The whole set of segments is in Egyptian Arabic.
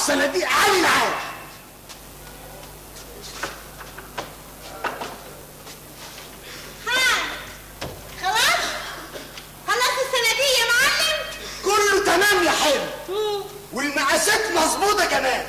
صناديق عالي العال ها خلاص خلاص الصناديق يا معلم كله تمام يا حلو والمقاسات مظبوطه كمان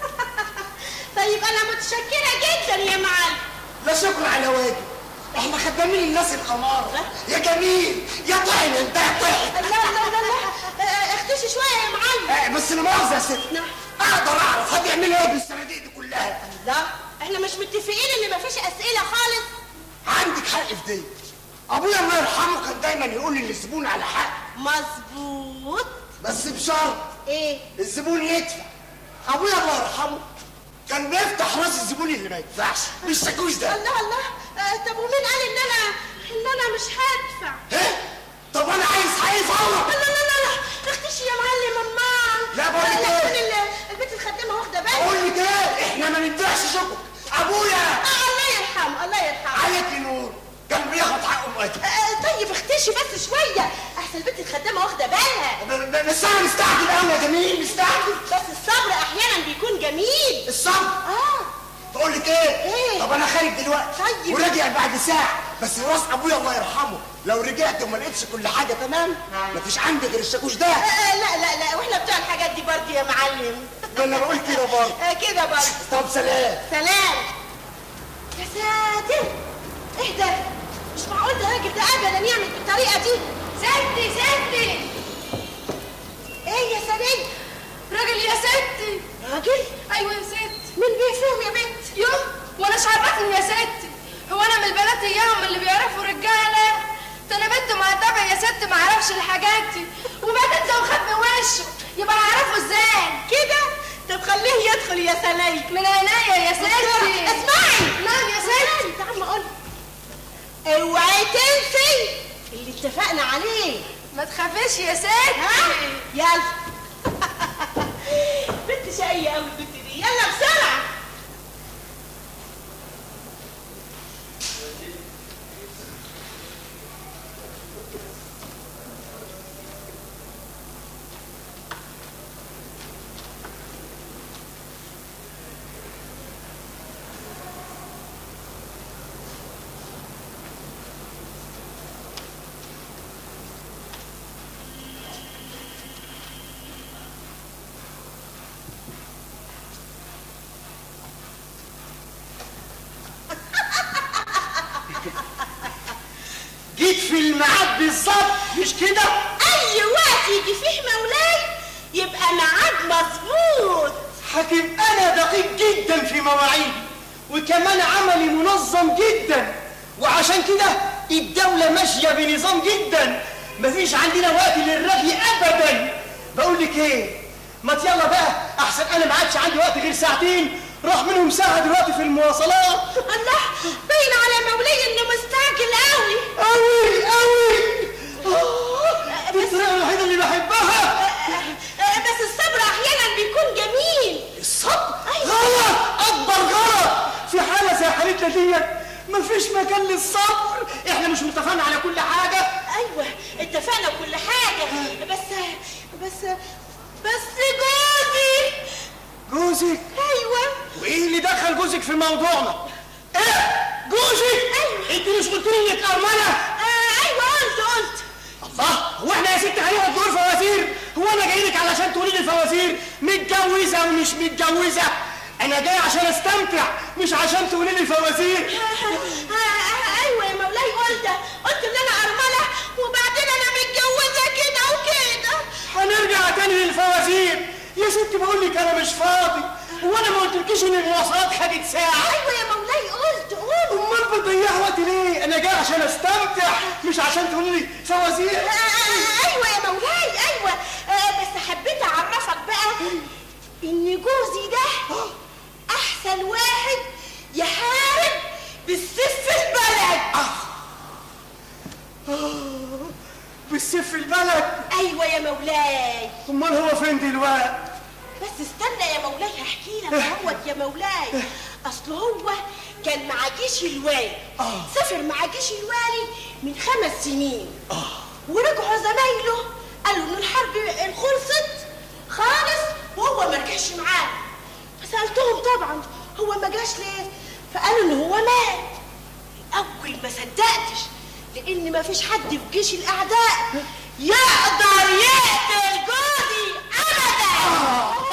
طيب انا متشكره جدا يا معلم لا شكر على واجب احنا خدامين الناس الاماره يا جميل يا طحن انت يا طحن لا لا لا لا آه، اختشي شويه يا معلم آه، بس انا مؤاخذه يا ست نعم. اقدر اعرف هتعملوا ايه بالصناديق دي كلها لا احنا مش متفقين ان مفيش اسئله خالص عندك حق في دي ابويا الله يرحمه كان دايما يقول لي الزبون على حق مظبوط بس بشرط ايه الزبون يدفع ابويا الله يرحمه كان بيفتح راس الزبون اللي ما يدفعش بالشاكوش ده الله الله آه، طب ومين قال ان انا ان انا مش هدفع ايه طب انا عايز حقيقي فورا لا لا لا لا اختشي يا معلم امال لا، بقول لك لا، إيه؟ تكون ال- البنت الخدامه واخده بالها اقول لك ايه احنا ما ندفعش شكر ابويا آه، الله يرحمه الله يرحمه عليك نور كان بياخد حقه مقدم آه، طيب اختشي بس شويه احسن البنت الخدامه واخده بالها ب- ب- بس انا مستعجل قوي يا جميل مستعجل بس الصبر احيانا بيكون جميل الصبر اه بقول لك ايه إيه؟ طب انا خارج دلوقتي طيب. وراجع بعد ساعه بس راس ابويا الله يرحمه لو رجعت وما لقيتش كل حاجه تمام مفيش عندي غير الشاكوش ده آه، لا لا لا واحنا بتوع الحاجات دي برضه يا معلم ما انا بقول كده برضه آه، كده برضه طب سلام سلام يا ساتر ايه ده مش معقول ده راجل ده ابدا يعمل بالطريقه دي ستي ستي ايه يا سليم راجل يا ستي راجل ايوه يا ستي مين بيفهم يا بنت يوم وانا مش عرفني يا ستي هو انا من البنات اياهم اللي بيعرفوا رجاله ده انا بنت مؤدبه يا ست ما اعرفش الحاجات دي وبعدين ده مخبي وشه يبقى اعرفه ازاي كده طب خليه يدخل يا سليم من عينيا يا ستي اسمعي نعم يا ستي تعال ما اقول اوعي تنسي اللي اتفقنا عليه ما تخافيش يا ها ستي يلا بنت شقية قوي البنت دي يلا بسرعة جيت في الميعاد بالظبط مش كده أي وقت يجي فيه مولاي يبقى ميعاد مظبوط حكيم انا دقيق جدا في مواعيدي وكمان عملي منظم جدا وعشان كده الدولة ماشية بنظام جدا مفيش عندنا وقت للرغي ابدا بقول لك ايه ما يلا بقى احسن انا ما عادش عندي وقت غير ساعتين راح منهم ساعة دلوقتي في المواصلات الله باين على مولاي انه مستعجل قوي قوي قوي آه، دي الطريقة الوحيدة اللي بحبها بس الصبر احيانا بيكون جميل الصبر أيوة. غلط اكبر غلط في حاله زي حالتنا ديت مفيش مكان للصبر احنا مش متفقين على كل حاجه ايوه اتفقنا كل حاجة بس بس بس جوزي جوزك ايوه وايه اللي دخل جوزك في موضوعنا ايه جوزك أيوة. انت مش قلت لي انك ارمله آه ايوه قلت قلت الله هو احنا يا ست هنقعد نقول فوازير هو انا جاي لك علشان تقولي لي الفوازير متجوزه ومش متجوزه انا جاي عشان استمتع مش عشان تقولي لي فوازير آه، آه، آه، ايوه يا مولاي قلت قلت ان انا ارمله وبعدين انا متجوزه كده وكده هنرجع تاني للفوازير يا ستي بقول لك انا مش فاضي هو انا ما قلتلكيش ان المواصلات خدت ساعه ايوه يا مولاي قلت قلت امال بتضيع وقت ليه انا جاي عشان استمتع مش عشان تقولي لي فوازير آه، آه، ايوه يا مولاي ايوه آه، بس حبيت اعرفك بقى ان جوزي ده احسن واحد يحارب بالسيف في البلد بالسيف في البلد ايوه يا مولاي امال هو فين دلوقتي بس استنى يا مولاي هحكي لك اهوت يا مولاي اصل هو كان مع جيش الوالي سافر مع جيش الوالي من خمس سنين ورجعوا زمايله قالوا ان الحرب خلصت خالص وهو ما رجعش معاهم طبعا هو ما جاش ليه فقالوا ان هو مات اول ما صدقتش لان ما فيش حد في جيش الاعداء يقدر يقتل جوزي ابدا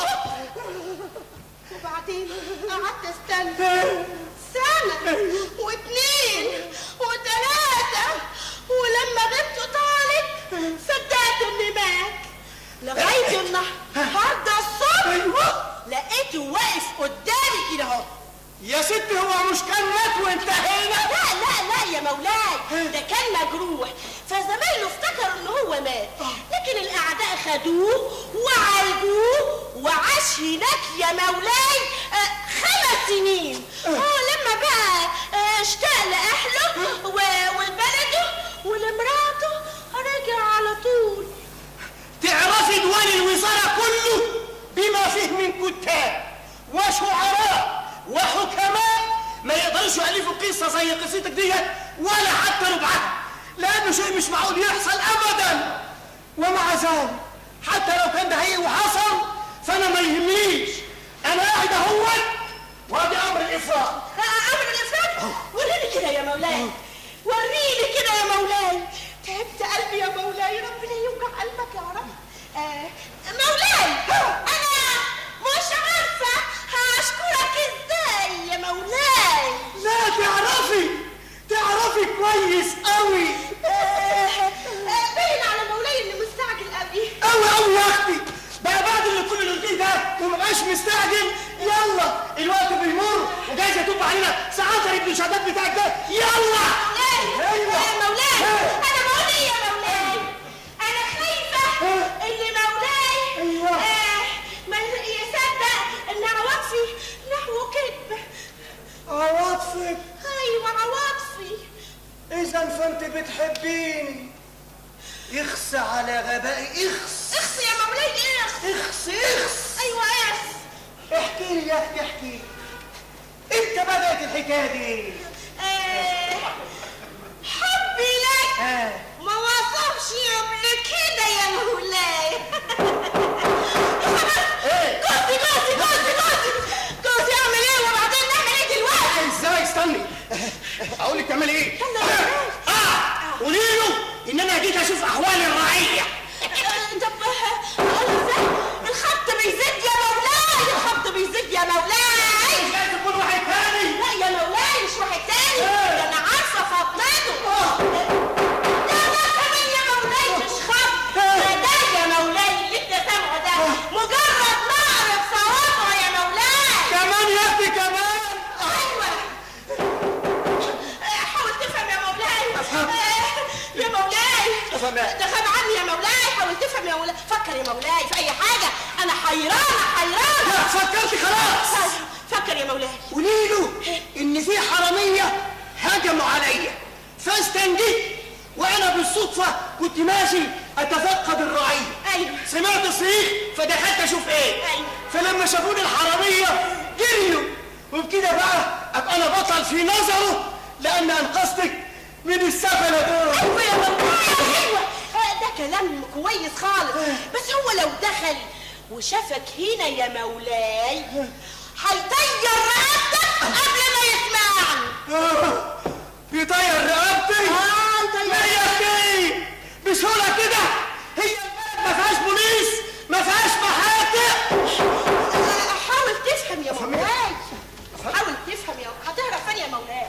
وبعدين قعدت استنى سنة واتنين وتلاتة ولما غبت طالب صدقت اني مات لغاية النهاردة الصبح لقيته واقف قدامي كده اهو يا ست هو مش كان مات وانتهينا لا لا لا يا مولاي ده كان مجروح فزمايله افتكروا ان هو مات لكن الاعداء خدوه وعالجوه وعاش هناك يا مولاي آه، خمس سنين اه لما بقى آه، اشتاق لاهله و- ولبلده ولمراته رجع على طول تعرفي ديوان الوزارة كله بما فيه من كتاب وشعراء وحكماء ما يقدروش يألفوا قصة زي قصتك دي ولا حتى ربعها لأنه شيء مش معقول يحصل أبدا ومع ذلك حتى لو كان ده هي وحصل فأنا ما يهمنيش أنا قاعد أهون وأدي أمر الإفراط آه، امر الافراد وريني كده يا مولاي وريني كده يا مولاي تعبت قلبي يا مولاي ربنا يوجع قلبك يا رب آه، مولاي انا مش عارفه هشكرك ازاي يا مولاي لا تعرفي تعرفي كويس قوي آه، آه، باين على مولاي اني مستعجل قوي قوي قوي يا اختي بقى بعد اللي كل اللي قلتيه ده ومبقاش مستعجل يلا الوقت بيمر وجايز يتوب علينا ساعات ابن شداد بتاعك ده يلا مولاي أيوة. يا مولاي ها. انا بقول ايه يا مولاي انا خايفه ها. ان مولاي أيوة. آه، ما يصدق ان عواطفي نحو كذب عواطفك ايوه عواطفي اذا فانت بتحبيني اخس على غبائي اخس اخس يا مولاي اخس اخس اخس ايوه اخس احكي لي يا اختي احكي لي امتى بدات الحكايه دي آه، حبي لك آه. ما وصفش قبل كده يا مولاي ايه جوزي جوزي جوزي جوزي جوزي اعمل ايه وبعدين نعمل ايه دلوقتي ازاي استني اقول لك تعملي ايه استنى يا مولاي. اه قولي له ان انا جيت اشوف احوال الرعيه آه، طب آه، اقول ازاي الخط بيزيد يا مولاي الخط بيزيد يا مولاي لازم تكون واحد تاني لا يا مولاي مش واحد تاني إيه؟ ده انا عارفه فضلته ده ده كمان يا مولاي مش خط ده ده يا مولاي اللي انت سامعه ده مجرد نقر بصوابعه يا مولاي كمان يا اختي كمان ايوه آه، حاول تفهم يا مولاي أفهم. آه، يا مولاي أفهم إيه؟ ده خاب عني يا مولاي حاول تفهم يا مولاي فكر يا مولاي في اي حاجه انا حيرانه حيرانه لا فكرتي خلاص فكر يا مولاي قولي له ان في حراميه هجموا عليا فاستنجدت وانا بالصدفه كنت ماشي اتفقد الرعيه ايوه سمعت صريخ فدخلت اشوف ايه أيوة. فلما شافوني الحراميه جريوا وبكده بقى ابقى انا بطل في نظره لان انقذتك من السفله دول ايوه يا مولاي ايوه آه، ده كلام كويس خالص بس هو لو دخل وشافك هنا يا مولاي هيطير رقبتك قبل ما يسمعني آه، يطير رقبتي اه يطير لا يا اختي بسهوله كده هي البلد ما فيهاش بوليس ما فيهاش محاكم آه، حاول تفهم يا مولاي حاول تفهم يا هتهرب فين يا مولاي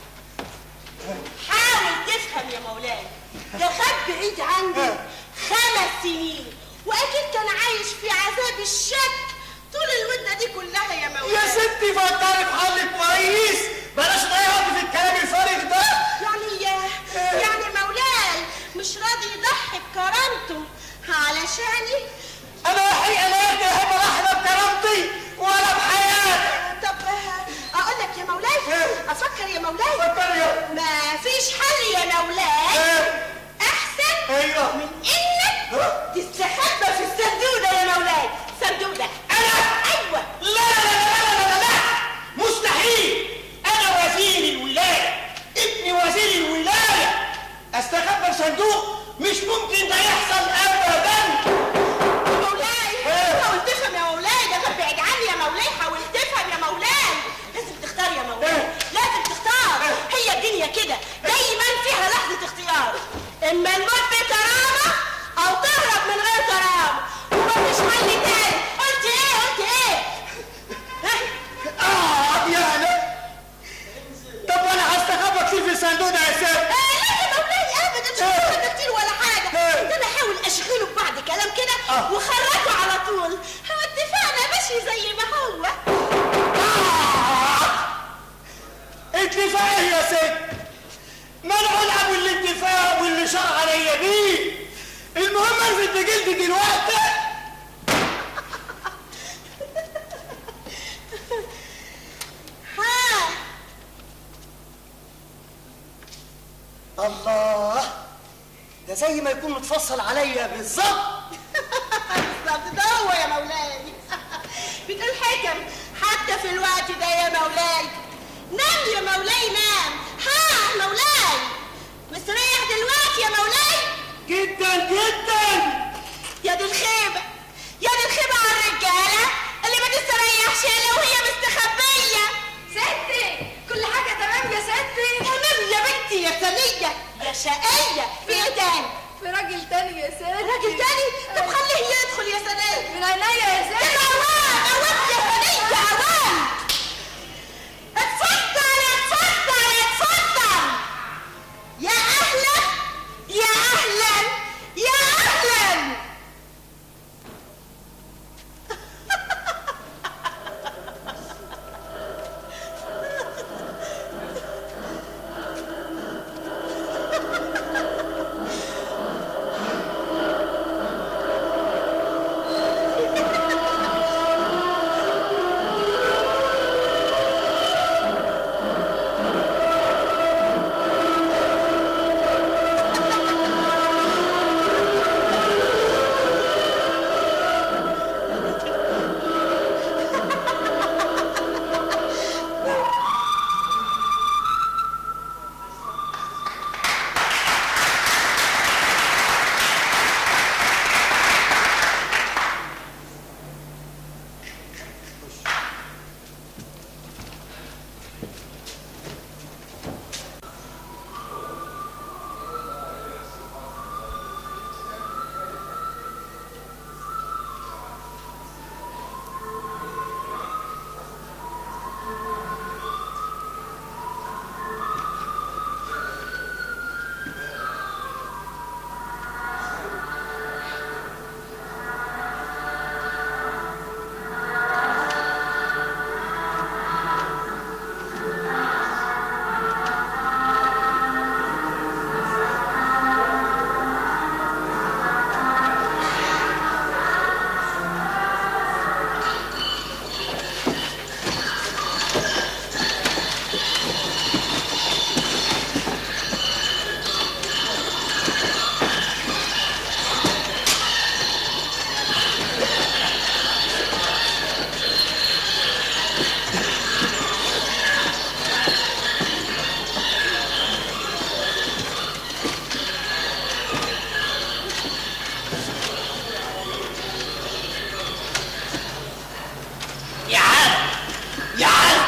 حاول تفهم يا مولاي ده خد بعيد عني خمس سنين واكيد كان عايش في عذاب الشك طول المده دي كلها يا مولاي يا ستي فكري في حل كويس بلاش تضيع وقت في الكلام الفارغ ده يعني يعني مولاي مش راضي يضحي بكرامته علشاني انا الحقيقه لا يهتم احنا بكرامتي ولا بحياتي طب آه، اقول لك يا مولاي افكر يا مولاي فكري يا ما فيش حل يا مولاي إيه؟ احسن ايوه من انك تستخبى في الصندوق ده يا مولاي الصندوق ده انا ايوه لا لا لا لا لا لا مستحيل انا وزير الولايه ابن وزير الولايه استخبى في صندوق مش ممكن ده يحصل ابدا مولاي إيه؟ حاول تفهم يا مولاي ده كان بعيد عني يا مولاي حاول تفهم يا مولاي اما الموت بكرامه او تهرب من غير كرامه ومفيش حل تاني قلت ايه قلت ايه ها؟ اه يا انا طب وانا هستخبى كتير في الصندوق ده يا سيد آه، لا يا مولاي ابدا مش هتستنى كتير ولا حاجه إيه. ده انا احاول اشغله ببعض كلام كده آه. وخرجه على طول هو اتفقنا ماشي زي ما هو اتفاق إيه يا سيد منعوا العب الاتفاق واللي شرع عليا بيه المهم الفت جلدي دلوقتي ها الله ده زي ما يكون متفصل عليا بالظبط بالظبط ده هو يا مولاي بتقول حكم حتى في الوقت ده يا مولاي نام يا مولاي نام ها مولاي مستريح دلوقتي يا مولاي جدا جدا يا دي الخيبة يا دي الخيبة على الرجالة اللي ما تستريحش الا وهي مستخبية ستي كل حاجة تمام يا ستي تمام يا بنتي يا سنية يا شقية في ايه تاني؟ في راجل تاني يا ستي راجل تاني؟ طب خليه يدخل يا سنية من عينيا يا ستي اوان اوان يا سنية اوان اتفضل اتفضل اتفضل يا اهلا يا اهلا يا اهلا يا عالم يا عالم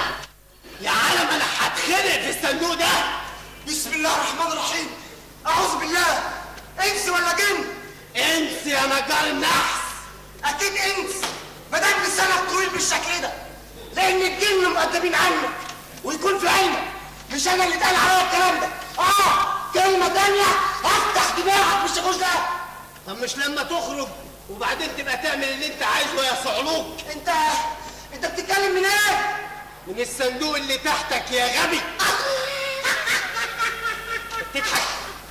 يا عالم انا هتخنق في الصندوق ده بسم الله الرحمن الرحيم اعوذ بالله انس ولا جن انس يا نجار النحس اكيد انس ما دام لسانك طويل بالشكل ده لان الجن مقدمين عنك ويكون في علمك مش انا اللي اتقال عليا الكلام ده اه كلمه تانية افتح دماغك مش تخش ده طب مش لما تخرج وبعدين تبقى تعمل اللي انت عايزه يا صعلوك انت انت بتتكلم من ايه من الصندوق اللي تحتك يا غبي تضحك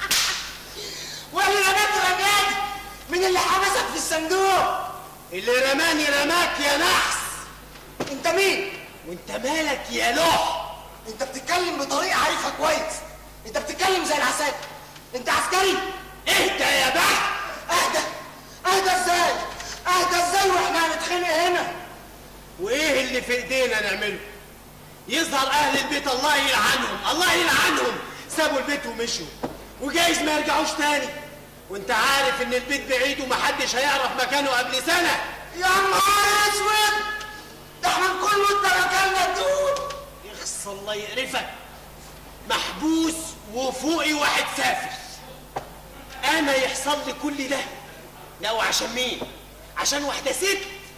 واللي رماك رماني من اللي حبسك في الصندوق اللي رماني رماك يا نحس انت مين وانت مالك يا لوح انت بتتكلم بطريقه عارفها كويس انت بتتكلم زي العساكر انت عسكري اهدى يا بحت اهدى اهدى ازاي اهدى ازاي واحنا هنتخانق هنا وايه اللي في ايدينا نعمله يظهر اهل البيت الله يلعنهم الله يلعنهم سابوا البيت ومشوا وجايز ما يرجعوش تاني وانت عارف ان البيت بعيد ومحدش هيعرف مكانه قبل سنه يا نهار اسود ده احنا نكون متركنا الدود يخص الله يقرفك محبوس وفوقي واحد سافر انا يحصل لي كل ده لا وعشان مين عشان واحده ست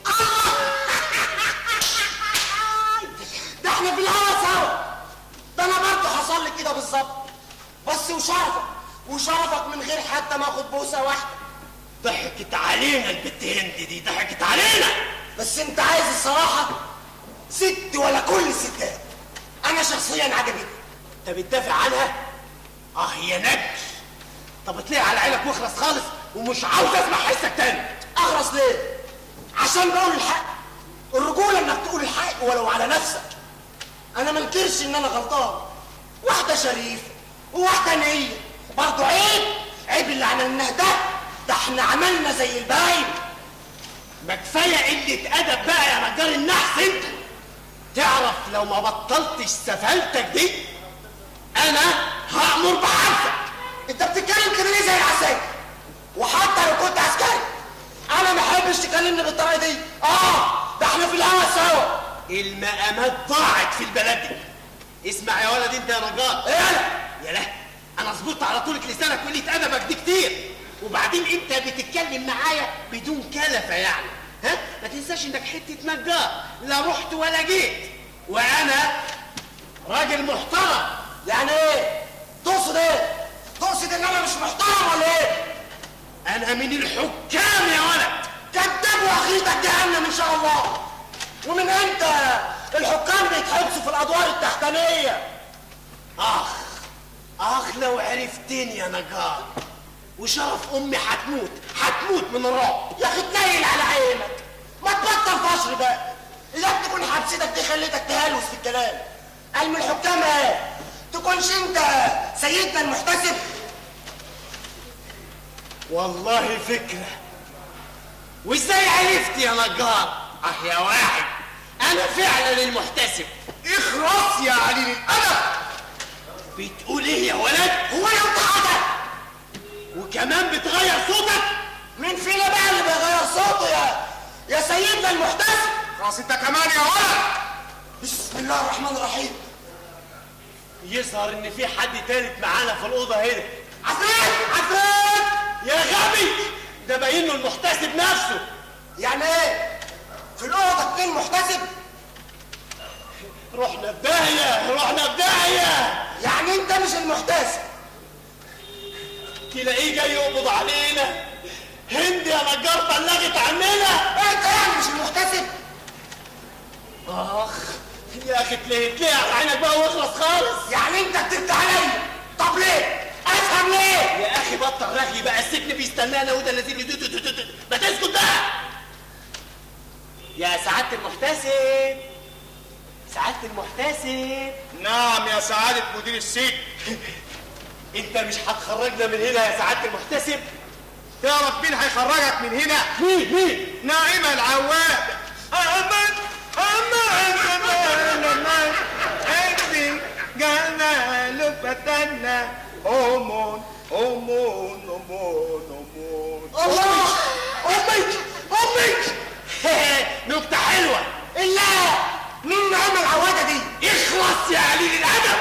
ده احنا في الهوا سوا ده انا برضه حصل لي كده بالظبط بس وشرفك وشرفك من غير حتى ما اخد بوسه واحده ضحكت علينا البت هند دي ضحكت علينا بس انت عايز الصراحه ست ولا كل الستات انا شخصيا عجبتني انت بتدافع عنها اه يا نجل طب اطلع على عينك واخلص خالص ومش عاوز اسمع حسك تاني اغرس ليه عشان بقول الحق الرجوله انك تقول الحق ولو على نفسك انا منكرش ان انا غلطان واحده شريفه وواحده نيه برضه عيب عيب اللي عملناه ده ده احنا عملنا زي الباين ما كفايه قله ادب بقى يا نجار النحس انت تعرف لو ما بطلتش سفالتك دي انا هامر بحبسك انت بتتكلم كده ليه زي العساكر وحتى لو كنت عسكري انا ما احبش تكلمني بالطريقه دي اه ده احنا في الهوا سوا المقامات ضاعت في البلد دي اسمع يا ولد انت يا نجار ايه انا يا لا انا صبرت على طولة لسانك وقلة ادبك دي كتير وبعدين انت بتتكلم معايا بدون كلفة يعني ها ما تنساش انك حتة نجار لا رحت ولا جيت وانا راجل محترم يعني ايه تقصد ايه تقصد ان انا مش محترم ولا ايه انا من الحكام يا ولد كذاب واخرتك جهنم ان شاء الله ومن امتى الحكام بيتحبسوا في الادوار التحتانيه اخ اخ لو عرفتني يا نجار وشرف امي هتموت هتموت من الرعب يا اخي تنيل على عينك ما تبطل فشر بقى اذا تكون حبستك دي خليتك تهلوس في الكلام علم الحكام ايه تكونش انت سيدنا المحتسب والله فكرة وازاي عرفت يا نجار اه يا واحد انا فعلا المحتسب اخرس يا علي الادب بتقول ايه يا ولد هو انا قلت حاجه وكمان بتغير صوتك مين فينا بقى اللي بيغير صوته يا يا سيدنا المحتسب خلاص انت كمان يا ولد بسم الله الرحمن الرحيم يظهر ان في حد تالت معانا في الاوضه هنا عفريت عفريت يا غبي ده باين له المحتسب نفسه يعني ايه في الاوضه اتنين محتسب رحنا في داهيه رحنا في داهيه يعني انت مش المحتسب تلاقيه جاي يقبض علينا هند يا نجار بلغت عننا انت يعني مش المحتسب اخ يا اخي تلاقي تلاقي على عينك بقى واخلص خالص يعني انت كدبت عليا طب ليه افهم ليه يا اخي بطل رغي بقى السجن بيستنانا وده الذي دو- دو- دو- دو- دو. ما تسكت بقى يا سعاده المحتسب سعاده المحتسب نعم يا سعادة مدير السجن انت مش هتخرجنا من هنا يا سعاده المحتسب تعرف مين هيخرجك من هنا؟ مين مين ناعمة العواد أمن أمن أمن أمن أنت جمال فتنا أمون أمون أمون أمون الله امك امك نكته حلوه الا مين عمل العواده دي اخلص يا قليل الادب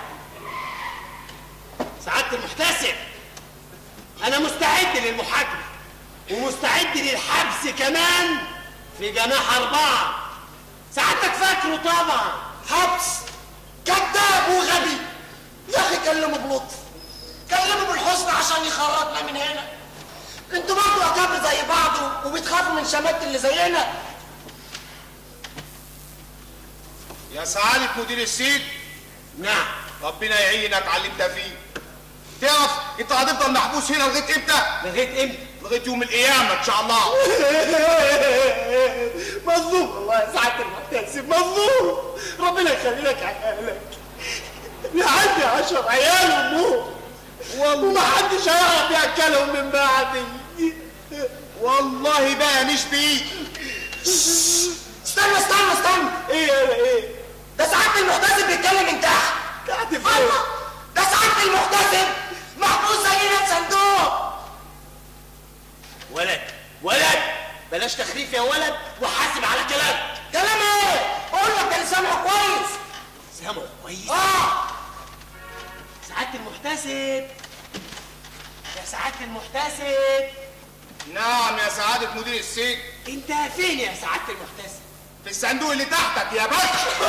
سعاده المحتسب انا مستعد للمحاكمه ومستعد للحبس كمان في جناح اربعه سعادتك فاكره طبعا حبس كذاب وغبي يا اخي كلمه بلطف كلمه بالحسن عشان يخرجنا من هنا انتوا برضه اكابر زي بعض وبتخافوا من شماتة اللي زينا يا سعادة مدير السجن نعم ربنا يعينك على اللي انت فيه تعرف انت هتفضل محبوس هنا لغايه امتى؟ لغايه امتى لغايه يوم القيامه ان شاء الله مظلوم والله يا سعاده المحتسب مظلوم ربنا يخلي لك عيالك انا عندي عشر عيال وامهم ومحدش هيعرف ياكلهم من بعدي والله بقى مش بايدي استنى استنى استنى ايه انا ايه ده سعادة المحتسب بيتكلم من تحت تحت فين الله ده سعادة المحتسب محبوس زينا في صندوق ولد ولد بلاش تخريف يا ولد وحاسب على كلامك كلام ايه؟ اقول لك ده لسانه كويس سامع كويس اه سعاده المحتسب يا سعادة المحتسب نعم يا سعادة مدير السجن انت فين يا سعادة المحتسب في الصندوق اللي تحتك يا باشا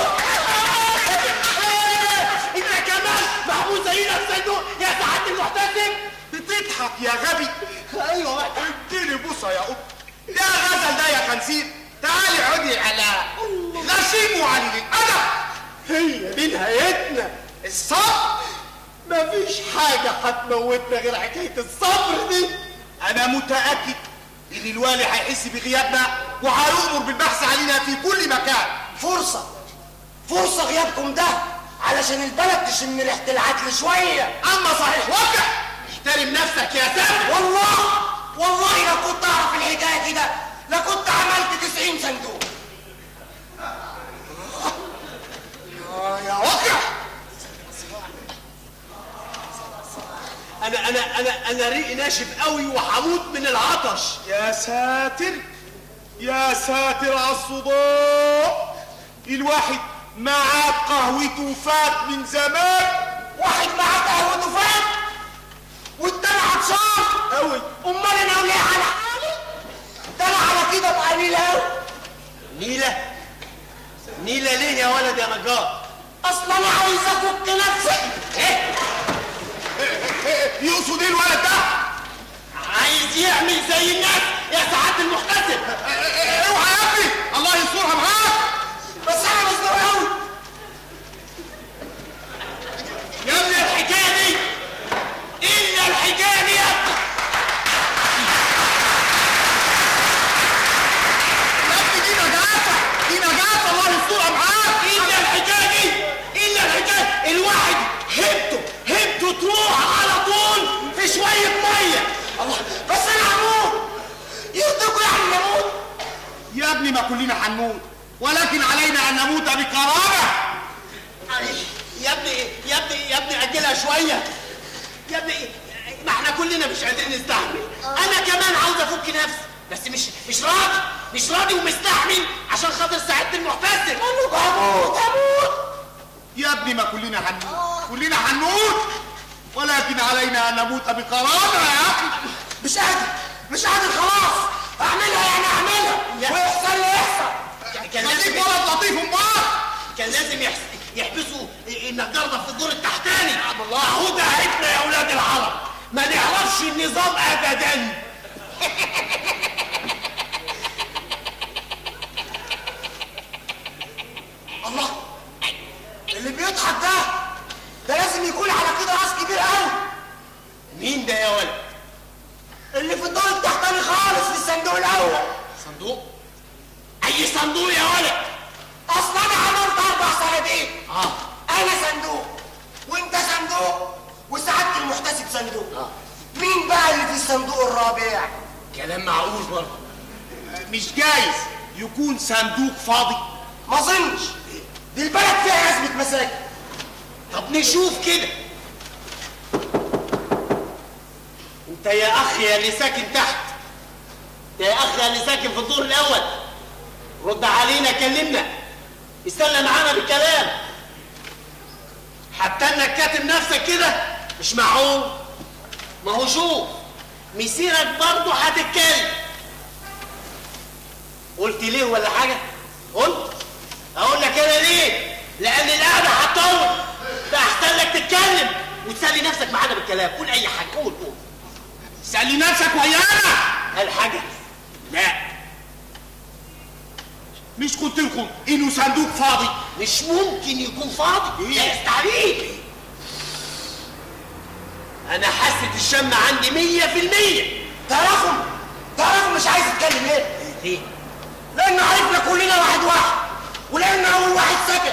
انت كمان محبوس زينا في صندوق يا سعادة المحتسب بتضحك يا غبي ايوه اديني بوسه يا قط ده غزل ده يا خنزير تعالي عدي على غشيم وعلي الادب هي دي نهايتنا الصبر مفيش حاجة هتموتنا غير حكاية الصبر دي انا متاكد ان الوالي هيحس بغيابنا وهيؤمر بالبحث علينا في كل مكان فرصة فرصة غيابكم ده علشان البلد تشم ريحة العدل شوية اما صحيح وقع احترم نفسك يا سامي والله والله لو كنت اعرف الحكاية كده لكنت عملت 90 صندوق آه يا وقع انا انا انا انا ريقي ناشف قوي وهموت من العطش يا ساتر يا ساتر على الصداع الواحد معاه قهوته فات من زمان واحد معاه قهوته فات والتاني عطشان قوي امال انا وليه على حالي ده انا على كده ابقى قليل قوي نيلة نيلة ليه يا ولد يا نجار اصل انا عايز افك نفسي ايه يقصد ايه الولد ده؟ عايز يعمل زي الناس يا سعادة المحتسب اوعى يا ابني الله يسترها معاك بس انا مصدر قوي يا ابني الحكاية دي إلا الحكاية دي يا ابني يا ابني دي نجاسه دي نجاسه الله يسترها معاك إلا الحكاية دي إلا الحكاية الواحد هبته هبته تروح على طول في شوية مية الله بس انا هموت يرضيكوا يعني نموت يا ابني ما كلنا هنموت ولكن علينا ان نموت بكرامه يا ابني يا ابني يا ابني أجلها شوية يا ابني ما احنا كلنا مش قادرين نستحمل أنا كمان عاوز أفك نفسي بس مش مش راضي مش راضي ومستحمل عشان خاطر سعادة المحتسب هموت هموت يا ابني ما كلنا هنموت كلنا هنموت ولكن علينا ان نموت بكرامه يا اخي مش قادر مش قادر خلاص اعملها يعني اعملها يا- ويحصل اللي يحصل كان خليك لازم ولد لطيف امال كان لازم يحس- يحبسوا النجار ده في الدور التحتاني الله اهو ده عيبنا يا اولاد العرب ما نعرفش النظام ابدا الله اللي بيضحك ده ده لازم يكون على كده راس كبير قوي مين ده يا ولد اللي في الدور التحتاني خالص في الصندوق الاول صندوق اي صندوق يا ولد اصل انا عملت اربع صناديق اه انا صندوق وانت صندوق وسعادة المحتسب صندوق مين بقى اللي في الصندوق الرابع كلام معقول برضه مش جايز يكون صندوق فاضي ما اظنش دي البلد فيها ازمه مساكن طب نشوف كده انت يا اخ يا اللي ساكن تحت يا اخ يا اللي ساكن في الدور الاول رد علينا كلمنا استنى معانا بالكلام حتى انك كاتب نفسك كده مش معقول ما هو شوف مسيرك برضه هتتكلم قلت ليه ولا حاجه قلت اقول لك انا ليه لان القعده هتطول ده احسن لك تتكلم وتسلي نفسك معانا بالكلام قول اي حاجه قول قول سألي نفسك ويانا قال حاجه لا مش قلت لكم انه صندوق فاضي مش ممكن يكون فاضي لا يستعيد انا حاسه الشم عندي مية في المية تعرفوا تعرفوا مش عايز اتكلم ليه ليه لان عرفنا كلنا واحد واحد ولان اول واحد سكت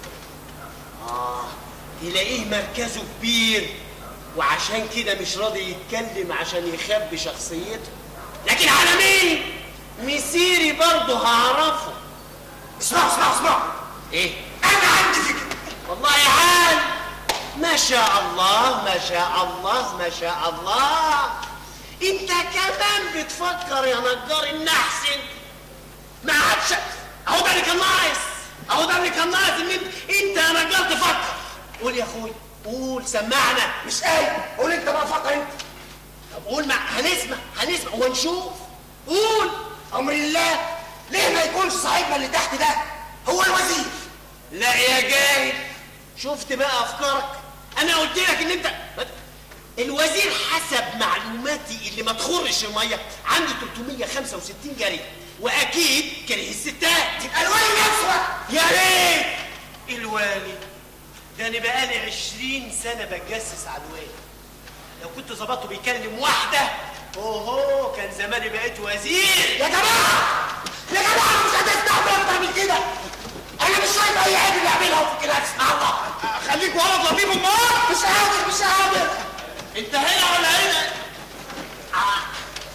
تلاقيه مركزه كبير وعشان كده مش راضي يتكلم عشان يخبي شخصيته لكن على مين مسيري برضه هعرفه اسمعوا اسمعوا اسمعوا ايه انا عندي فكره والله يا عال ما شاء الله ما شاء الله ما شاء الله انت كمان بتفكر يا نجار النحس انت ما عادش اهو ده اللي كان ناقص اهو ده اللي كان ناقص ان انت انت يا نجار تفكر قول يا اخوي قول سمعنا مش قايل قول انت بقى فكر انت طب قول مع هنسمع هنسمع ونشوف قول امر الله ليه ما يكونش صاحبنا اللي تحت ده هو الوزير لا يا جاهل شفت بقى افكارك انا قلت لك ان انت الوزير حسب معلوماتي اللي ما تخرش الميه عنده 365 جري واكيد كره الستات يبقى الولي نفسه يا ريت الوالي ده انا بقالي 20 سنه بتجسس على الوالي لو كنت ظبطته بيكلم واحده اوهو كان زماني بقيت وزير يا جماعه يا جماعه مش هتستحمل اكتر من كده انا مش شايف اي عيب بيعملها في الكلاس الله خليك ولد لطيف امال مش قادر مش قادر انت هنا ولا هنا آه.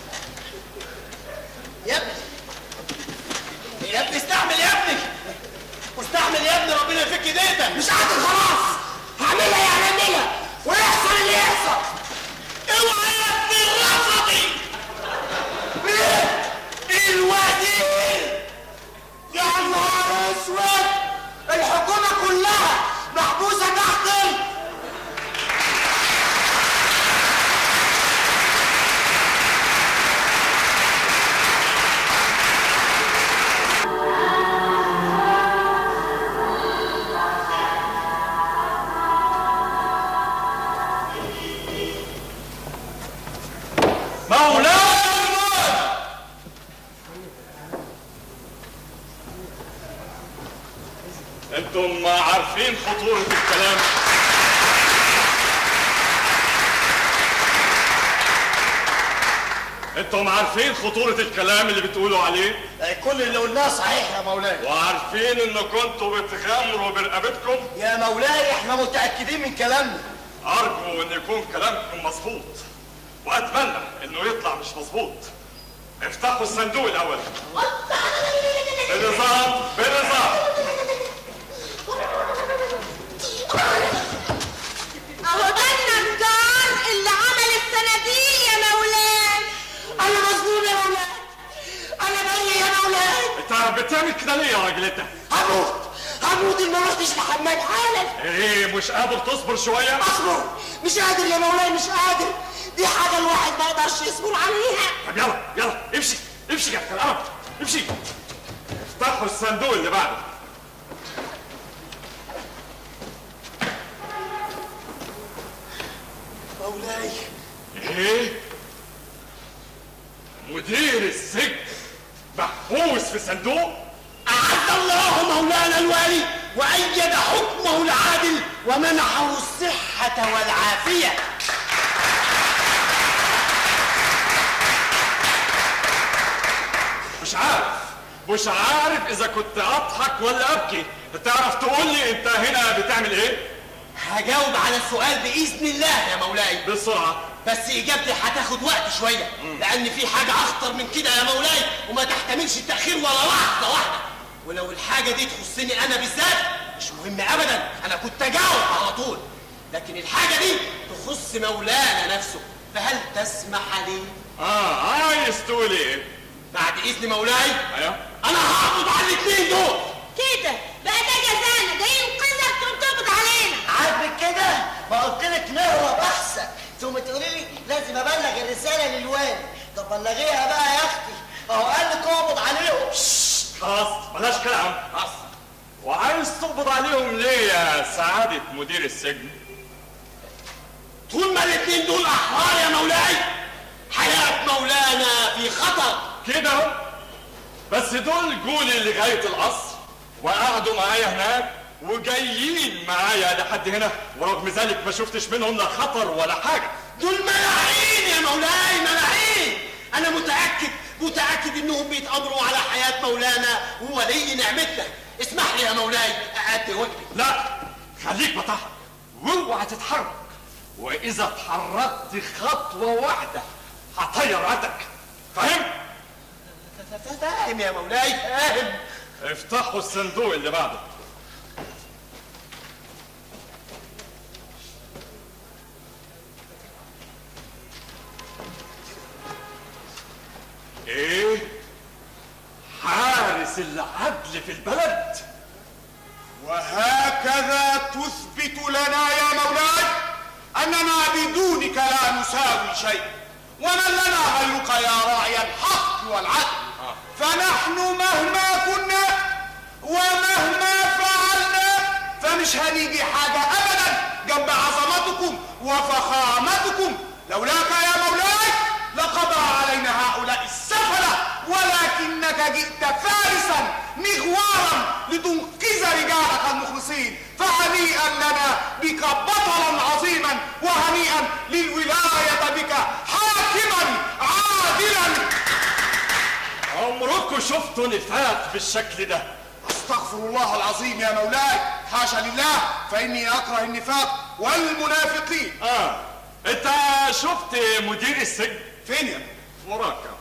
يا ابني يا ابني استحمل يا ابني واستحمل يا ابني ربنا يفك ايديتك مش قادر خلاص هعملها يعني اعملها ويحصل اللي يحصل اوعى يا ابني الرفضي ايه الوزير يا نهار اسود الحكومه كلها محبوسه تحت ال- مولاي انتم عارفين خطورة الكلام انتم عارفين خطورة الكلام اللي بتقولوا عليه كل اللي قلناه صحيح يا مولاي وعارفين ان كنتوا بتغامروا برقبتكم يا مولاي احنا متاكدين من كلامنا ارجو ان يكون كلامكم مظبوط واتمنى انه يطلع مش مظبوط افتحوا الصندوق الاول بنظام بنظام اهو ده النجار اللي عمل الصناديق يا مولاي انا مظلوم يا مولاي انا بريء يا مولاي انت بتعمل كده ليه يا راجل انت؟ هموت هموت ان ما رحتش لحماد حالا ايه مش قادر تصبر شوية؟ اصبر مش قادر يا مولاي مش قادر دي حاجه الواحد ما يقدرش يصبر عليها طب يلا يلا امشي امشي يا كلامك امشي افتحوا الصندوق اللي بعده مولاي ايه مدير السجن محبوس في صندوق أعز الله مولانا الوالي وأيد حكمه العادل ومنحه الصحة والعافية مش عارف مش عارف اذا كنت اضحك ولا ابكي تعرف تقول لي انت هنا بتعمل ايه هجاوب على السؤال بإذن الله يا مولاي بسرعه بس إجابتي هتاخد وقت شوية لأن في حاجة أخطر من كده يا مولاي وما تحتملش التأخير ولا لحظة واحدة ولو الحاجة دي تخصني أنا بالذات مش مهم أبدا أنا كنت أجاوب على طول لكن الحاجة دي تخص مولانا نفسه فهل تسمح لي اه عايز تقول ايه بعد إذن مولاي ايوه أنا هقبض على الاثنين دول كده بقى ده جزانا ده ينقذك تنطبق علينا عاجبك كده ما قلت لك نهرب احسن ثم تقولي لي لازم ابلغ الرساله للوالي طب بلغيها بقى يا اختي اهو قال لك اقبض عليهم خلاص بلاش كلام خلاص وعايز تقبض عليهم ليه يا سعادة مدير السجن طول ما الاثنين دول أحرار يا مولاي حياة مولانا في خطر كده اهو. بس دول جولي لغاية القصر وقعدوا معايا هناك وجايين معايا لحد هنا ورغم ذلك ما شفتش منهم لا خطر ولا حاجة دول ملاعين يا مولاي ملاعين انا متاكد متاكد انهم بيتامروا على حياه مولانا وولي نعمتنا اسمح لي يا مولاي اادي واجبي لا خليك بطاح واوعى تتحرك واذا اتحركت خطوة واحدة هطير قدك فاهم؟ فاهم يا مولاي فاهم افتحوا الصندوق اللي بعده ايه حارس العدل في البلد وهكذا تثبت لنا يا مولاي أننا بدونك لا نساوي شيء ومن لنا غيرك يا راعي الحق والعدل فنحن مهما كنا ومهما فعلنا فمش هنيجي حاجة أبدا جنب عظمتكم وفخامتكم لولاك يا مولاي لقضى علينا هؤلاء السفلة ولكنك جئت فارسا مغوارا لتنقذ رجالك المخلصين فهنيئا لنا بك بطلا عظيما وهنيئا للولاية بك حاكما عادلا عمركم شفتوا نفاق بالشكل ده استغفر الله العظيم يا مولاي حاشا لله فاني اكره النفاق والمنافقين اه انت شفت مدير السجن فين يا مراكب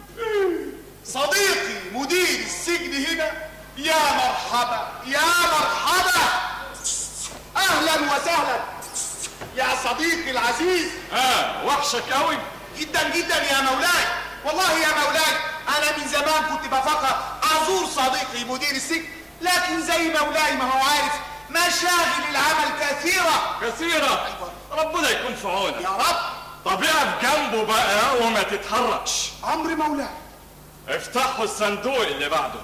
صديقي مدير السجن هنا يا مرحبا يا مرحبا اهلا وسهلا يا صديقي العزيز اه وحشك قوي جدا جدا يا مولاي والله يا مولاي انا من زمان كنت بفكر ازور صديقي مدير السجن لكن زي مولاي ما هو عارف مشاغل العمل كثيرة كثيرة ربنا يكون في عونك يا رب طب اقف جنبه بقى وما تتحركش امر مولاي افتحوا الصندوق اللي بعده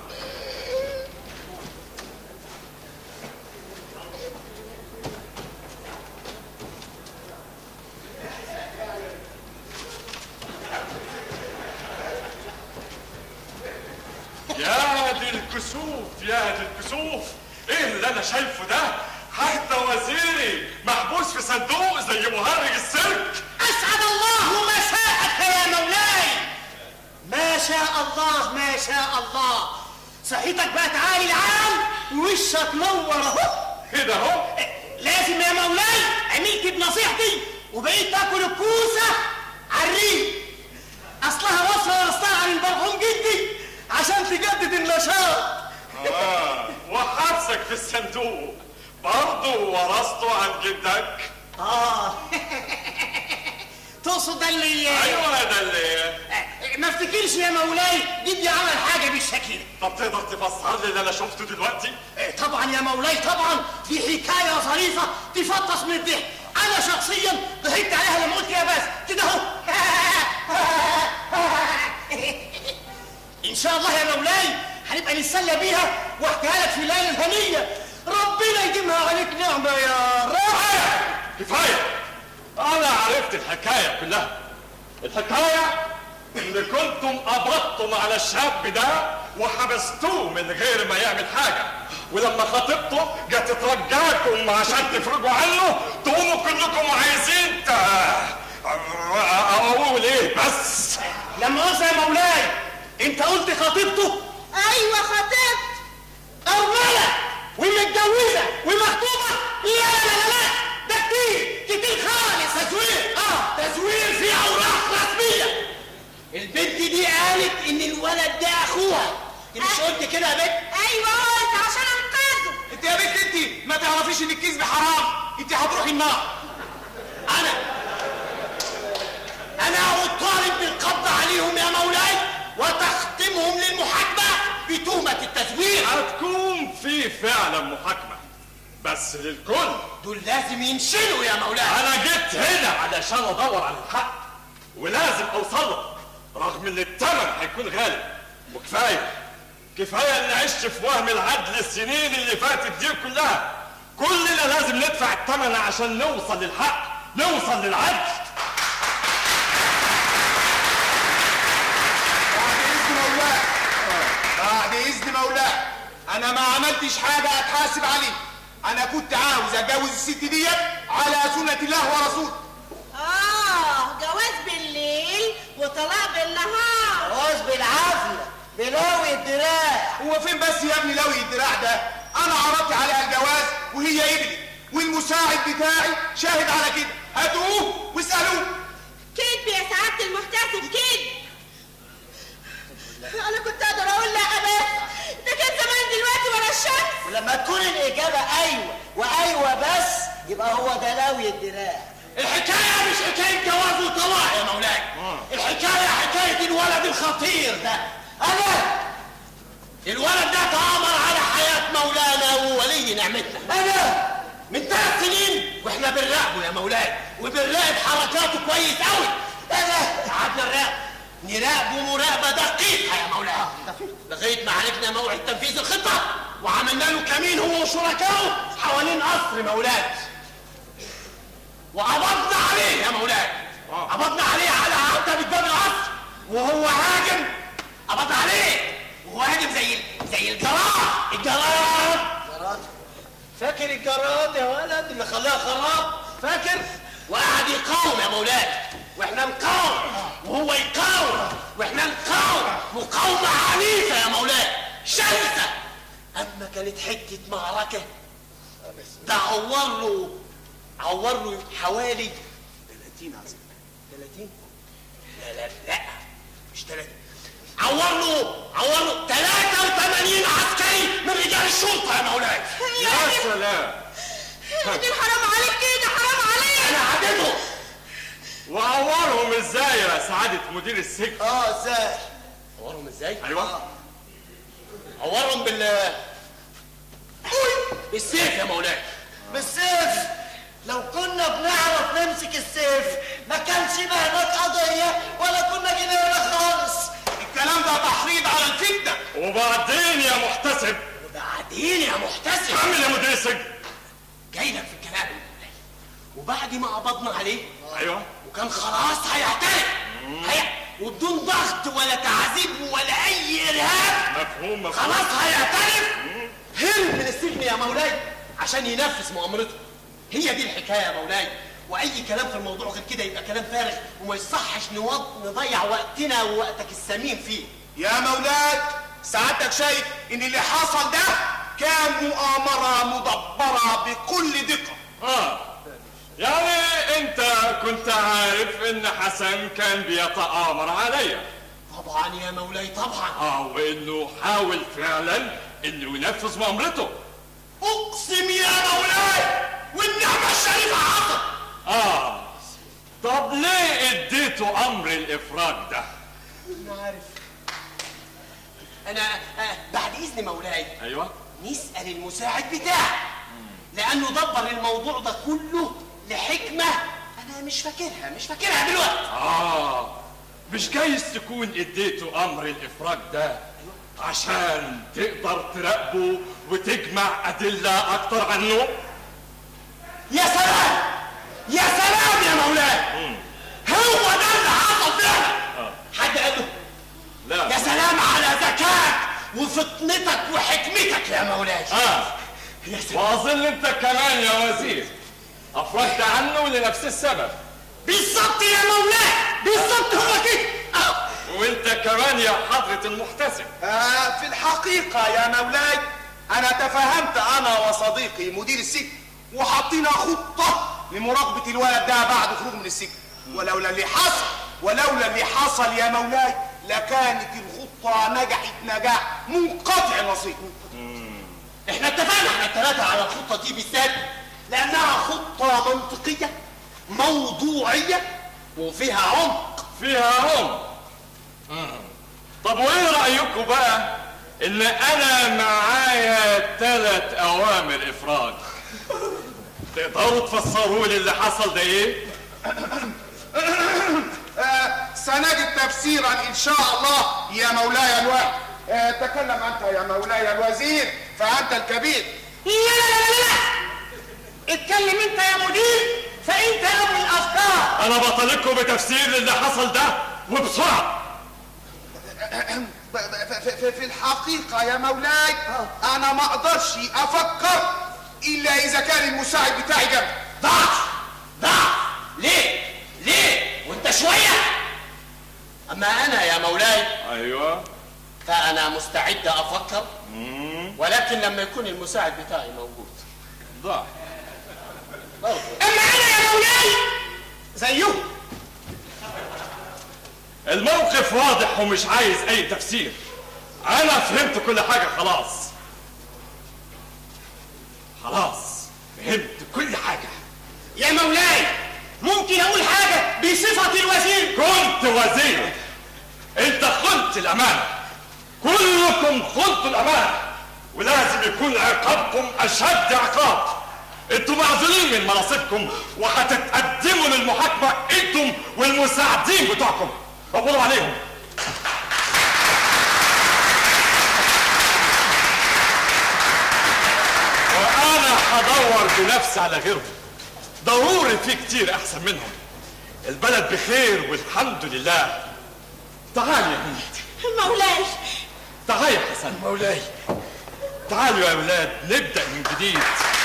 يا دي الكسوف يا دي الكسوف ايه اللي انا شايفه ده حتى وزيري محبوس في صندوق زي مهرج السيرك أسعد الله مساءك يا مولاي ما شاء الله ما شاء الله صحتك بقت عالي العال ووشك نور اهو كده اهو لازم يا مولاي عملت بنصيحتي وبقيت تاكل الكوسه على الريق اصلها وصفه ورثتها عن المرحوم جدي عشان تجدد النشاط آه وحبسك في الصندوق برضه ورثته عن جدك اه تقصد ده اللي ايوه ده اللي ما افتكرش يا مولاي جدي عمل حاجه بالشكل ده طب تقدر تفسر لي اللي انا شفته دلوقتي إيه، طبعا يا مولاي طبعا دي حكايه ظريفه تفطس من الضحك انا شخصيا ضحكت عليها لما قلت يا بس كده اهو ان شاء الله يا مولاي هنبقى نتسلى بيها واحكيها لك في الليله الهنيه ربنا يديمها عليك نعمه يا رب كفايه انا عرفت الحكايه كلها الحكايه ان كنتم قبضتم على الشاب ده وحبستوه من غير ما يعمل حاجه ولما خطيبته جت ترجعكم عشان تفرجوا عنه تقوموا كلكم عايزين ت... اقول ايه بس لما قلت يا مولاي انت قلت خطيبته ايوه خطيبت أرملة ومتجوزة ومخطوبة لا لا لا لا ده كتير كتير خالص تزوير اه تزوير في أوراق رسمية البنت دي قالت إن الولد ده أخوها أنت مش قلت كده يا بنت؟ ايوه قلت عشان انقذه انت يا بنت انت ما تعرفيش ان الكذب حرام انت هتروحي النار أنا أنا أطالب بالقبض عليهم يا مولاي وتختمهم للمحاكمة بتهمة التزوير هتكون في فعلا محاكمه بس للكل دول لازم ينشلوا يا مولاي انا جيت هنا علشان ادور على الحق ولازم اوصل له رغم ان الثمن هيكون غالي وكفايه كفايه ان عشت في وهم العدل السنين اللي فاتت دي كلها كلنا لازم ندفع الثمن عشان نوصل للحق نوصل للعدل بعد اذن مولاي بعد اذن مولاي انا ما عملتش حاجه اتحاسب عليه انا كنت عاوز اتجوز الست ديت على سنه الله ورسوله اه جواز بالليل وطلاق بالنهار خلاص بالعافية بلوي الدراع هو فين بس يا ابني لوي الدراع ده انا عرضت عليها الجواز وهي ابني والمساعد بتاعي شاهد على كده هاتوه واسالوه كذب يا سعاده المحتسب كذب انا كنت اقدر اقول لا بس ده كان زمان دلوقتي ورا الشمس ولما تكون الإجابة أيوة وأيوة بس يبقى هو ده لوي الدراع الحكاية مش حكاية جواز وطلاق يا مولاي الحكاية حكاية الولد الخطير ده أنا الولد ده تآمر على حياة مولانا وولي نعمتنا أنا من ثلاث سنين واحنا بنراقبه يا مولاي وبنراقب حركاته كويس قوي انا قعدنا نراقب نراقبه مراقبه دقيقه يا مولاي لغايه ما عرفنا موعد تنفيذ الخطه وعملنا له كمين هو وشركائه حوالين قصر مولاي وقبضنا عليه يا مولاي قبضنا عليه على عتبة باب القصر وهو هاجم قبضنا عليه وهو هاجم زي زي الجراد الجراد جراد فاكر الجراد يا ولد اللي خلاها خراب فاكر وقعد يقاوم يا مولاي واحنا نقاوم وهو يقاوم واحنا نقاوم مقاومة عنيفة يا مولاي شرسة اما كانت حتة معركة ده عور له عور له حوالي 30 عظيم 30 لا لا لا مش 30 عور له عور له 83 عسكري من رجال الشرطة يا مولاي يا سلام دي حرام عليك كده حرام عليك انا عدده وعورهم ازاي يا سعادة مدير السجن اه ازاي عورهم ازاي ايوه عورهم بال بالسيف يا مولاي بالسيف لو كنا بنعرف نمسك السيف ما كانش بهناك قضية ولا كنا جينا هنا خالص الكلام ده تحريض على الفتنه وبعدين يا محتسب وبعدين يا محتسب كمل يا مدير السجن جاي لك في الكلام يا مولاي وبعد ما قبضنا عليه ايوه وكان خلاص هيعترف هي وبدون ضغط ولا تعذيب ولا اي ارهاب مفهوم مفهوم خلاص هيعترف هرب من السجن يا مولاي عشان ينفذ مؤامرته هي دي الحكايه يا مولاي واي كلام في الموضوع غير كده يبقى كلام فارغ وما يصحش نوض نضيع وقتنا ووقتك الثمين فيه يا مولاي سعادتك شايف ان اللي حصل ده كان مؤامره مدبره بكل دقه اه يعني انت كنت عارف ان حسن كان بيتآمر عليا طبعا يا مولاي طبعا اه وانه حاول فعلا انه ينفذ مؤامرته اقسم يا مولاي والنعمه الشريفه حصل اه طب ليه اديته امر الافراج ده انا عارف انا آه بعد اذن مولاي ايوه نسال المساعد بتاعه لانه دبر الموضوع ده كله لحكمه انا مش فاكرها مش فاكرها دلوقتي اه مش جايز تكون اديته امر الافراج ده عشان تقدر تراقبه وتجمع ادله اكتر عنه يا سلام يا سلام يا مولاي هو ده اللي حصل فعلا حد قال له لا يا سلام على ذكائك وفطنتك وحكمتك يا مولاي اه يا سلام واظن انت كمان يا وزير افرجت عنه لنفس السبب بالظبط يا مولاي بالظبط هو كده آه. وانت كمان يا حضرة المحتسب آه في الحقيقه يا مولاي انا تفاهمت انا وصديقي مدير السجن وحطينا خطه لمراقبه الولد ده بعد خروجه من السجن ولولا اللي حصل ولولا اللي حصل يا مولاي لكانت الخطه نجحت نجاح منقطع النظير احنا اتفقنا احنا الثلاثة على الخطة دي بالذات لأنها خطة منطقية موضوعية وفيها عمق فيها عمق طب وايه رايكم بقى ان انا معايا ثلاث اوامر افراج تقدروا تفسروا لي اللي حصل ده ايه آه سنجد تفسيرا ان شاء الله يا مولاي الواحد آه تكلم انت يا مولاي الوزير فانت الكبير لا لا لا لا لا اتكلم انت يا مدير فانت ابو الافكار انا بطالبكم بتفسير للي حصل ده وبسرعه ب- ب- ف- ف- في الحقيقة يا مولاي أنا ما أقدرش أفكر إلا إذا كان المساعد بتاعي جنبي ضعف ضعف ليه ليه وانت شوية أما أنا يا مولاي ايوه فأنا مستعد أفكر ولكن لما يكون المساعد بتاعي موجود ضع برضه. اما انا يا مولاي زيه الموقف واضح ومش عايز اي تفسير انا فهمت كل حاجه خلاص خلاص فهمت كل حاجه يا مولاي ممكن اقول حاجه بصفه الوزير كنت وزير انت خنت الامانه كلكم خنتوا الامانه ولازم يكون عقابكم اشد عقاب انتوا معزولين من مناصبكم وهتتقدموا للمحاكمه انتم والمساعدين بتوعكم قبضوا عليهم وانا هدور بنفسي على غيرهم ضروري في كتير احسن منهم البلد بخير والحمد لله تعال يا هند مولاي تعال يا حسن مولاي تعالوا يا اولاد نبدا من جديد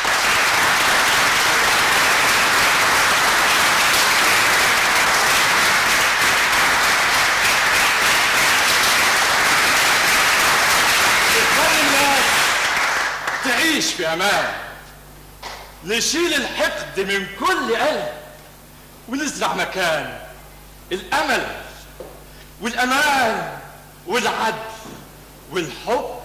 نخلي الناس تعيش في امان نشيل الحقد من كل قلب ونزرع مكان الامل والامان والعدل والحب